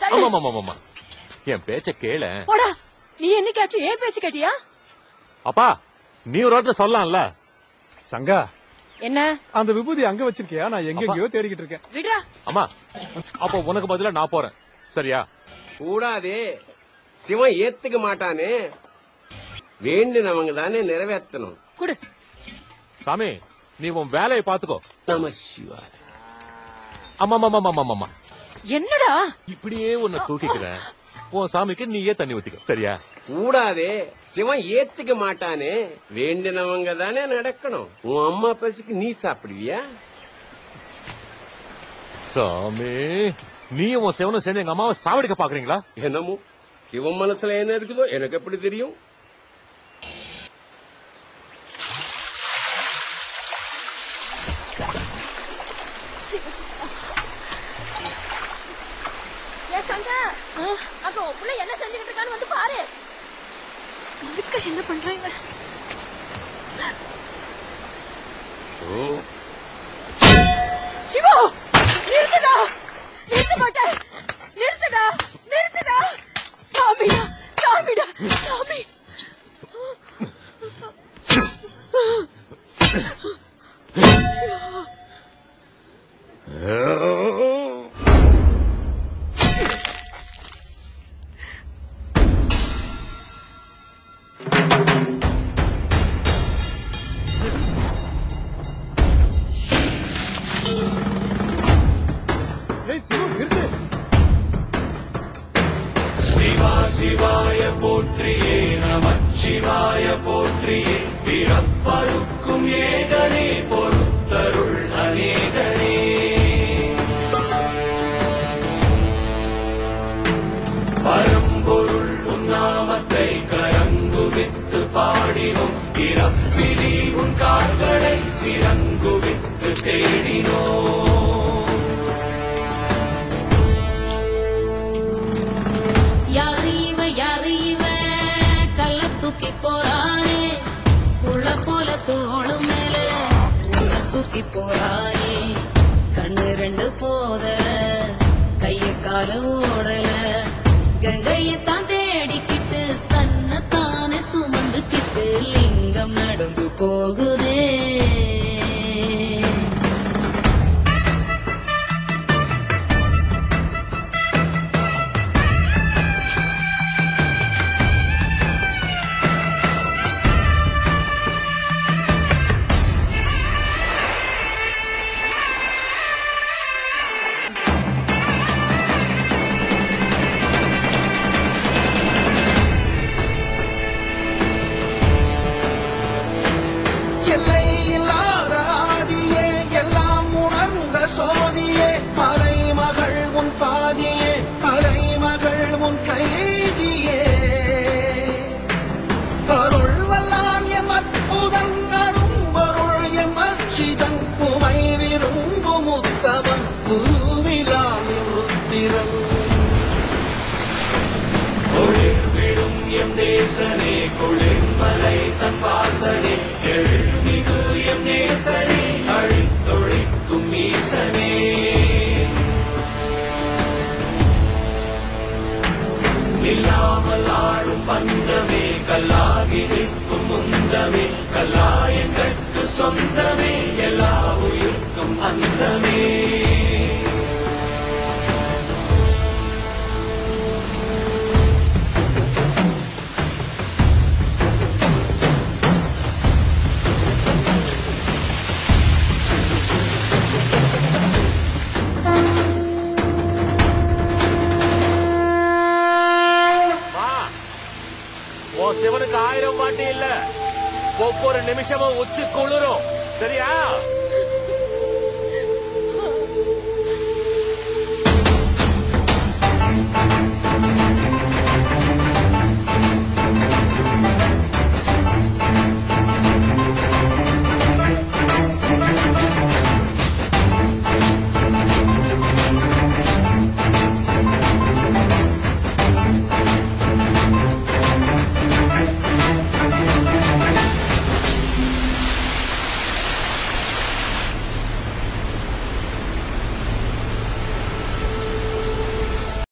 பாரு ஆமா ஆமா ஆமா என் பேச்ச கேள போடா நீ என்னைக்காச்சும் ஏன் பேச்சு கேட்டியா அப்பா நீ ஒரு வார்த்தை சொல்லலாம்ல சங்கா என்ன அந்த விபூதி அங்க வச்சிருக்கியா நான் எங்கெங்கயோ தேடிக்கிட்டு இருக்கேன் விடுறா அம்மா அப்போ உனக்கு பதிலா நான் போறேன் சரியா கூடாதே சிவன் ஏத்துக்க மாட்டானே வேண்டினவங்க தானே நிறைவேற்றணும் குடு சாமி நீ உன் வேலையை பாத்துக்கோ நம சிவாய ஆமா ஆமா ஆமா ஆமா ஆமா என்னடா இப்படியே உன்னை தூக்கிக்கிறேன் உன் சாமிக்கு நீயே தண்ணி ஊத்திக்கோ சரியா கூடாதே சிவன் ஏத்துக்க மாட்டானே வேண்டினவங்க தானே நடக்கணும் உன் அம்மா பசிக்கு நீ சாப்பிடுவியா சாமி நீ உன் செவனும் சேர்ந்து எங்க அம்மாவை சாவடிக்க பாக்குறீங்களா என்னமோ சிவன் மனசுல என்ன இருக்குதோ எனக்கு எப்படி தெரியும் ஏ சங்கா அங்க உன் புள்ள என்ன செஞ்சுக்கிட்டு இருக்கான்னு வந்து பாரு மறுக்க என்ன பண்றாங்க சிவா நிறுத்துடா நிறுத்த மாட்டேன் நிறுத்துடா நிறுத்துடா சாமிடா சாமிடா சாமி ஏய் சிவா நிறுத்து யாரு இவன் யாரு இவன் கள்ள தூக்கி போறானே புள்ள போல தோளு மேல உள்ள தூக்கி போறானே கண்ணு ரெண்டு போத கைய கால ஓடல கங்கையத்தான் தேடிக்கிட்டு தன்னை தானே சுமந்துக்கிட்டு லிங்கம் நடந்து போகுதே எல்லை இல்லாத ஆதியே எல்லாம் உணர்ந்த சோதியே மலைமகள் உன் பாதியே மலைமகள் உன் கைதியே அருள் வல்லான் எம் அற்புதன் அரும்பொருள் எம் அச்சிதன் உமை விரும்பும் உத்தமன் குருவிலாமி ருத்திரன் வா உன் சிவனுக்கு ஆயிரம் வாட்டி இல்ல ஒவ்வொரு நிமிஷமும் உச்சி குளிரும் சரியா